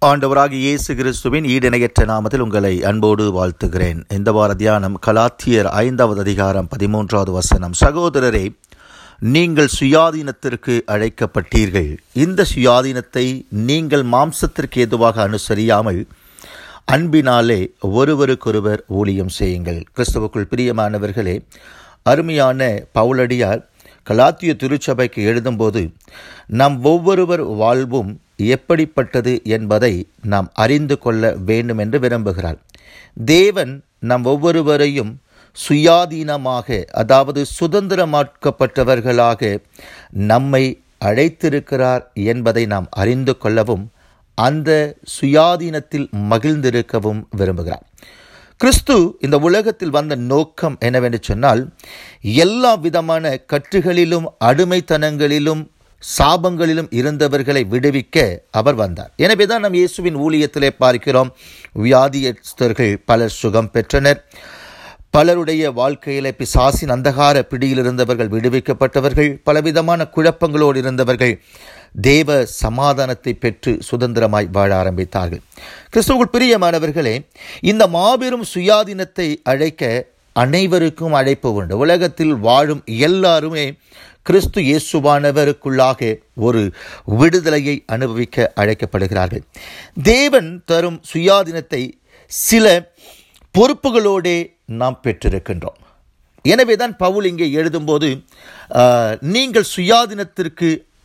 ஆண்டவராகிய இயேசு கிறிஸ்துவின் ஈடிணையற்ற நாமத்தில் உங்களை அன்போடு வாழ்த்துகிறேன் இந்த வார தியானம் கலாத்தியர் ஐந்தாவது அதிகாரம் பதிமூன்றாவது வசனம் சகோதரரே நீங்கள் சுயாதீனத்திற்கு அழைக்கப்பட்டீர்கள் இந்த சுயாதீனத்தை நீங்கள் மாம்சத்திற்கு ஏதுவாக அனுசரியாமல் அன்பினாலே ஒருவருக்கொருவர் ஊழியம் செய்யுங்கள் கிறிஸ்துவுக்குள் பிரியமானவர்களே அருமையான பவுலடியார் கலாத்திய திருச்சபைக்கு எழுதும்போது நம் ஒவ்வொருவர் வாழ்வும் எப்படிப்பட்டது என்பதை நாம் அறிந்து கொள்ள வேண்டும் என்று விரும்புகிறார் தேவன் நம் ஒவ்வொருவரையும் சுயாதீனமாக அதாவது சுதந்திரமாக்கப்பட்டவர்களாக நம்மை அழைத்திருக்கிறார் என்பதை நாம் அறிந்து கொள்ளவும் அந்த சுயாதீனத்தில் மகிழ்ந்திருக்கவும் விரும்புகிறார் கிறிஸ்து இந்த உலகத்தில் வந்த நோக்கம் என்னவென்று சொன்னால் எல்லா விதமான கட்டுகளிலும் அடிமைத்தனங்களிலும் சாபங்களிலும் இருந்தவர்களை விடுவிக்க அவர் வந்தார் எனவே தான் நம் இயேசுவின் ஊழியத்திலே பார்க்கிறோம் வியாதியஸ்தர்கள் பலர் சுகம் பெற்றனர் பலருடைய வாழ்க்கையில பிசாசின் அந்தகார பிடியில் இருந்தவர்கள் விடுவிக்கப்பட்டவர்கள் பலவிதமான குழப்பங்களோடு இருந்தவர்கள் தேவ சமாதானத்தை பெற்று சுதந்திரமாய் வாழ ஆரம்பித்தார்கள் கிறிஸ்துவுக்குள் பிரியமானவர்களே இந்த மாபெரும் சுயாதீனத்தை அழைக்க அனைவருக்கும் அழைப்பு உண்டு உலகத்தில் வாழும் எல்லாருமே கிறிஸ்து இயேசுவானவருக்குள்ளாக ஒரு விடுதலையை அனுபவிக்க அழைக்கப்படுகிறார்கள் தேவன் தரும் சுயாதீனத்தை சில பொறுப்புகளோடே நாம் பெற்றிருக்கின்றோம் எனவே தான் பவுல் இங்கே எழுதும்போது நீங்கள் சுயாதீனத்திற்கு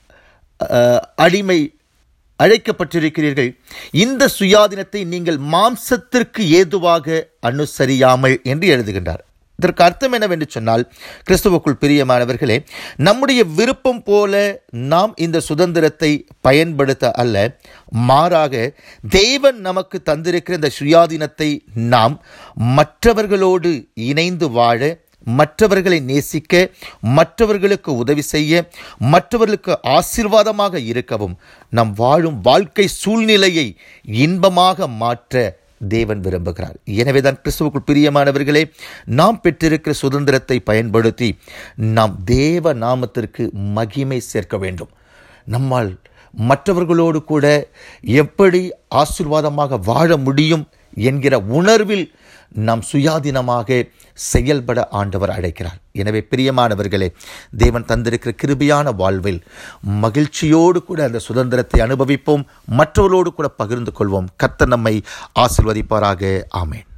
அடிமை அழைக்கப்பட்டிருக்கிறீர்கள் இந்த சுயாதீனத்தை நீங்கள் மாம்சத்திற்கு ஏதுவாக அனுசரியாமல் என்று எழுதுகின்றார் இதற்கு அர்த்தம் என்னவென்று சொன்னால் கிறிஸ்துவுக்குள் பிரியமானவர்களே நம்முடைய விருப்பம் போல நாம் இந்த சுதந்திரத்தை பயன்படுத்த அல்ல மாறாக தேவன் நமக்கு தந்திருக்கிற இந்த சுயாதீனத்தை நாம் மற்றவர்களோடு இணைந்து வாழ மற்றவர்களை நேசிக்க மற்றவர்களுக்கு உதவி செய்ய மற்றவர்களுக்கு ஆசிர்வாதமாக இருக்கவும் நம் வாழும் வாழ்க்கை சூழ்நிலையை இன்பமாக மாற்ற தேவன் விரும்புகிறார் எனவே தான் கிறிஸ்துவுக்குள் பிரியமானவர்களே நாம் பெற்றிருக்கிற சுதந்திரத்தை பயன்படுத்தி நாம் தேவ நாமத்திற்கு மகிமை சேர்க்க வேண்டும் நம்மால் மற்றவர்களோடு கூட எப்படி ஆசிர்வாதமாக வாழ முடியும் என்கிற உணர்வில் நாம் சுயாதீனமாக செயல்பட ஆண்டவர் அழைக்கிறார் எனவே பிரியமானவர்களே தேவன் தந்திருக்கிற கிருபியான வாழ்வில் மகிழ்ச்சியோடு கூட அந்த சுதந்திரத்தை அனுபவிப்போம் மற்றவர்களோடு கூட பகிர்ந்து கொள்வோம் கர்த்தர் நம்மை ஆசிர்வதிப்பாராக ஆமேன்